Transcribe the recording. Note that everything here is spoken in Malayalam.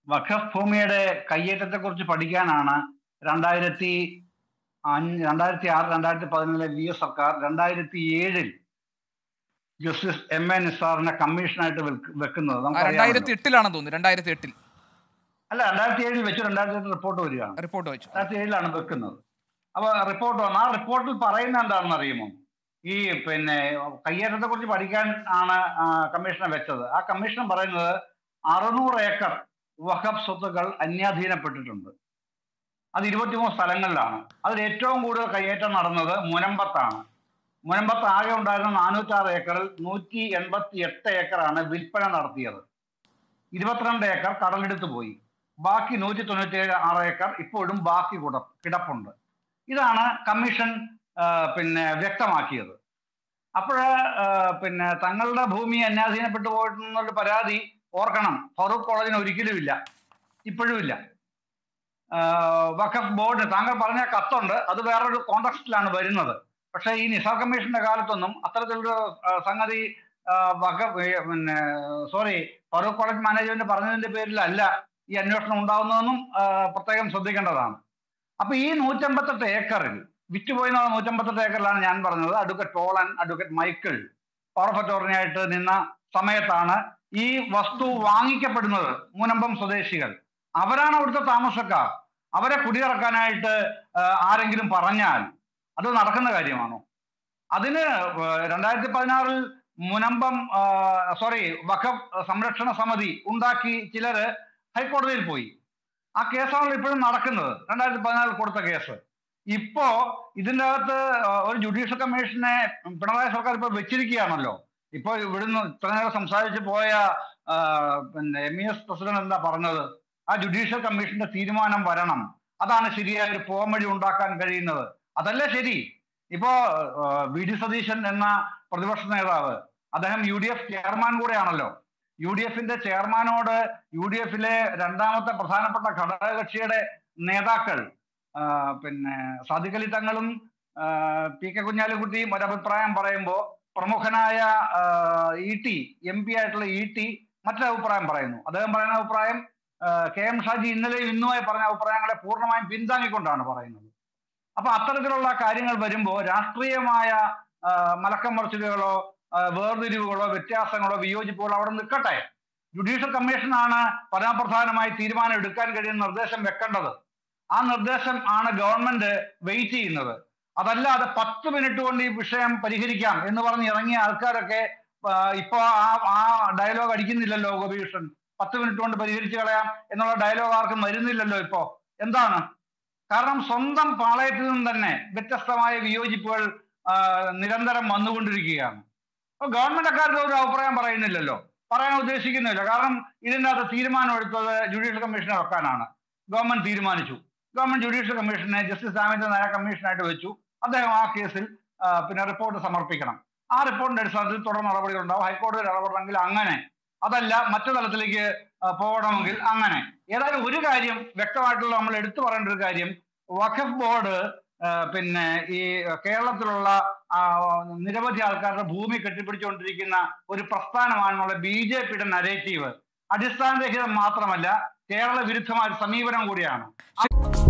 വഖഫ് ഭൂമിയുടെ കയ്യേറ്റത്തെ കുറിച്ച് പഠിക്കാനാണ് രണ്ടായിരത്തി അഞ്ച് രണ്ടായിരത്തി ആറ് രണ്ടായിരത്തി പതിനൊന്നിലെ വി എസ് സർക്കാർ രണ്ടായിരത്തി ഏഴിൽ ജസ്റ്റിസ് എം എ നിസാറിനെ കമ്മീഷനായിട്ട് വെക്ക് വെക്കുന്നത് ആ, നമുക്കറിയാമല്ലോ. രണ്ടായിരത്തി എട്ടിലാണെന്ന് തോന്നുന്നു രണ്ടായിരത്തി എട്ടിൽ അല്ല രണ്ടായിരത്തി ഏഴിൽ വെച്ച് രണ്ടായിരത്തി എട്ട് റിപ്പോർട്ട് വരികയാണ് റിപ്പോർട്ട് വെച്ചു രണ്ടായിരത്തി ഏഴിലാണ് വെക്കുന്നത് അപ്പൊ റിപ്പോർട്ട് വന്നു ആ റിപ്പോർട്ടിൽ പറയുന്ന എന്താണെന്ന് അറിയുമോ ഈ പിന്നെ കയ്യേറ്റത്തെ കുറിച്ച് പഠിക്കാൻ ആണ് ആ, കമ്മീഷനെ വെച്ചത് ആ കമ്മീഷൻ പറയുന്നത് അറുന്നൂറ് ഏക്കർ വഖഫ് സ്വത്തുക്കൾ അന്യാധീനപ്പെട്ടിട്ടുണ്ട് അത് ഇരുപത്തിമൂന്ന് സ്ഥലങ്ങളിലാണ് അതിൽ ഏറ്റവും കൂടുതൽ കയ്യേറ്റം നടന്നത് മുനമ്പത്താണ് മുനമ്പത്ത് ആകെ ഉണ്ടായിരുന്ന നാനൂറ്റാറ് ഏക്കറിൽ നൂറ്റി എൺപത്തി എട്ട് ഏക്കറാണ് വിൽപ്പന നടത്തിയത് ഇരുപത്തിരണ്ട് ഏക്കർ കടലെടുത്ത് പോയി ബാക്കി നൂറ്റി തൊണ്ണൂറ്റിയേഴ് ആറ് ഏക്കർ ഇപ്പോഴും ബാക്കി കുട കിടപ്പുണ്ട് ഇതാണ് കമ്മീഷൻ ആ, പിന്നെ വ്യക്തമാക്കിയത് അപ്പോൾ പിന്നെ തങ്ങളുടെ ഭൂമി അന്യാധീനപ്പെട്ടു പോയിട്ടുള്ള പരാതി ഓർക്കണം ഫറൂഖ് കോളേജിന് ഒരിക്കലും ഇല്ല ഇപ്പോഴും ഇല്ല ആ, വഖഫ് ബോർഡ് താങ്കൾ പറഞ്ഞ കത്തുണ്ട് അത് വേറൊരു കോണ്ടക്സ്റ്റിലാണ് വരുന്നത് പക്ഷേ ഈ നിസാർ കമ്മീഷന്റെ കാലത്തൊന്നും അത്തരത്തിലൊരു ആ, സംഗതി ആ, വഖഫ് ഏ, പിന്നെ സോറി ഫറൂഖ് കോളേജ് മാനേജ്മെന്റ് പറഞ്ഞതിന്റെ പേരിലല്ല ഈ അന്വേഷണം ഉണ്ടാവുന്നതെന്നും ആ, പ്രത്യേകം ശ്രദ്ധിക്കേണ്ടതാണ് അപ്പൊ ഈ നൂറ്റമ്പത്തെട്ട് ഏക്കറിൽ വിറ്റുപോയി എന്നുള്ള നൂറ്റമ്പത്തെട്ട് ഏക്കറിലാണ് ഞാൻ പറഞ്ഞത് advocate Polan advocate Michael power of attorney ആയിട്ട് നിന്ന സമയത്താണ് ഈ വസ്തു വാങ്ങിക്കപ്പെടുന്നത് മൂനമ്പം സ്വദേശികൾ അവരാണ് അവിടുത്തെ താമസക്കാർ അവരെ കുടിയിറക്കാനായിട്ട് ആ, ആരെങ്കിലും പറഞ്ഞാൽ അത് നടക്കുന്ന കാര്യമാണോ അതിന് രണ്ടായിരത്തി പതിനാറിൽ മുനമ്പം സോറി വഖഫ് സംരക്ഷണ സമിതി ഉണ്ടാക്കി ചിലര് ഹൈക്കോടതിയിൽ പോയി ആ കേസാണല്ലോ ഇപ്പോഴും നടക്കുന്നത് രണ്ടായിരത്തി പതിനാലിൽ കൊടുത്ത കേസ് ഇപ്പോ ഇതിൻ്റെ അകത്ത് ആ, ഒരു ജുഡീഷ്യൽ കമ്മീഷനെ പിണറായി സർക്കാർ ഇപ്പോൾ വെച്ചിരിക്കുകയാണല്ലോ ഇപ്പോൾ ഇവിടുന്ന് ഇത്ര നേരം സംസാരിച്ച് പോയ ആ, പിന്നെ എം ഇ എസ് പ്രസിഡന്റ് എന്താ പറഞ്ഞത് ആ ജുഡീഷ്യൽ കമ്മീഷന്റെ തീരുമാനം വരണം അതാണ് ശരിയായ ഒരു പോംവഴി ഉണ്ടാക്കാൻ കഴിയുന്നത് അതല്ലേ ശരി ഇപ്പോ ആ, വി ഡി സതീശൻ എന്ന പ്രതിപക്ഷ നേതാവ് അദ്ദേഹം യു ഡി എഫ് ചെയർമാൻ കൂടെയാണല്ലോ യു ഡി എഫിന്റെ ചെയർമാനോട് യു ഡി എഫിലെ രണ്ടാമത്തെ പ്രധാനപ്പെട്ട ഘടകകക്ഷിയുടെ നേതാക്കൾ ആ, പിന്നെ സാദിഖ് അലി തങ്ങളും ആ, പി കെ കുഞ്ഞാലിക്കുട്ടിയും ഒരഭിപ്രായം പറയുമ്പോൾ പ്രമുഖനായ ആ, ഇ ടി എം പി ആയിട്ടുള്ള ഇ ടി മറ്റൊരു അഭിപ്രായം പറയുന്നു അദ്ദേഹം പറയുന്ന അഭിപ്രായം ആ, കെ എം ഷാജി ഇന്നലെയും ഇന്നുമായി പറഞ്ഞ അഭിപ്രായങ്ങളെ പൂർണ്ണമായും പിന്താങ്ങിക്കൊണ്ടാണ് പറയുന്നത് അപ്പൊ അത്തരത്തിലുള്ള കാര്യങ്ങൾ വരുമ്പോൾ രാഷ്ട്രീയമായ ആ, മലക്കം മറിച്ചിലുകളോ ആ, വേർതിരിവുകളോ വ്യത്യാസങ്ങളോ വിയോജിപ്പുകളോ അവിടെ നിൽക്കട്ടെ ജുഡീഷ്യൽ കമ്മീഷനാണ് പരമപ്രധാനമായി തീരുമാനം എടുക്കാൻ കഴിയുന്ന നിർദ്ദേശം വെക്കേണ്ടത് ആ നിർദ്ദേശം ആണ് ഗവൺമെന്റ് വെയിറ്റ് ചെയ്യുന്നത് അതല്ലാതെ പത്ത് മിനിറ്റ് കൊണ്ട് ഈ വിഷയം പരിഹരിക്കാം എന്ന് പറഞ്ഞ് ഇറങ്ങിയ ആൾക്കാരൊക്കെ ആ, ഇപ്പൊ ആ ആ ഡയലോഗ് അടിക്കുന്നില്ലല്ലോ ഗോപികൃഷ്ണൻ പത്ത് മിനിറ്റ് കൊണ്ട് പരിഹരിച്ചു കളയാം എന്നുള്ള ഡയലോഗ് ആർക്കും വരുന്നില്ലല്ലോ ഇപ്പോ എന്താണ് കാരണം സ്വന്തം പാളയത്തിൽ നിന്ന് തന്നെ വ്യത്യസ്തമായ വിയോജിപ്പുകൾ ആ, നിരന്തരം വന്നുകൊണ്ടിരിക്കുകയാണ് അപ്പൊ ഗവൺമെന്റ് അക്കാര്യത്തിൽ ഒരു അഭിപ്രായം പറയുന്നില്ലല്ലോ പറയാൻ ഉദ്ദേശിക്കുന്നില്ല കാരണം ഇതിൻ്റെ അകത്ത് തീരുമാനം എടുത്തത് ജുഡീഷ്യൽ കമ്മീഷനെ വെക്കാനാണ് ഗവൺമെന്റ് തീരുമാനിച്ചു ഗവൺമെന്റ് ജുഡീഷ്യൽ കമ്മീഷനെ ജസ്റ്റിസ് രാമേന്ദ്രൻ നായർ കമ്മീഷനായിട്ട് വെച്ചു അദ്ദേഹം ആ കേസിൽ ആ, പിന്നെ റിപ്പോർട്ട് സമർപ്പിക്കണം ആ റിപ്പോർട്ടിന്റെ അടിസ്ഥാനത്തിൽ തുടർ നടപടികൾ ഉണ്ടാവും ഹൈക്കോടതിയിൽ ഇടപെടണമെങ്കിൽ അങ്ങനെ അതല്ല മറ്റു തലത്തിലേക്ക് ആ, പോകണമെങ്കിൽ അങ്ങനെ ഏതായാലും ഒരു കാര്യം വ്യക്തമായിട്ടുള്ള നമ്മൾ എടുത്തു പറയേണ്ട ഒരു കാര്യം വഖഫ് ബോർഡ് ആ, പിന്നെ ഈ കേരളത്തിലുള്ള ആ, നിരവധി ആൾക്കാരുടെ ഭൂമി കെട്ടിപ്പിടിച്ചുകൊണ്ടിരിക്കുന്ന ഒരു പ്രസ്ഥാനമാണെന്നുള്ള ബി ജെ പിയുടെ നരേറ്റീവ് അടിസ്ഥാനരഹിതം മാത്രമല്ല കേരള വിരുദ്ധമായ ഒരു സമീപനം കൂടിയാണ്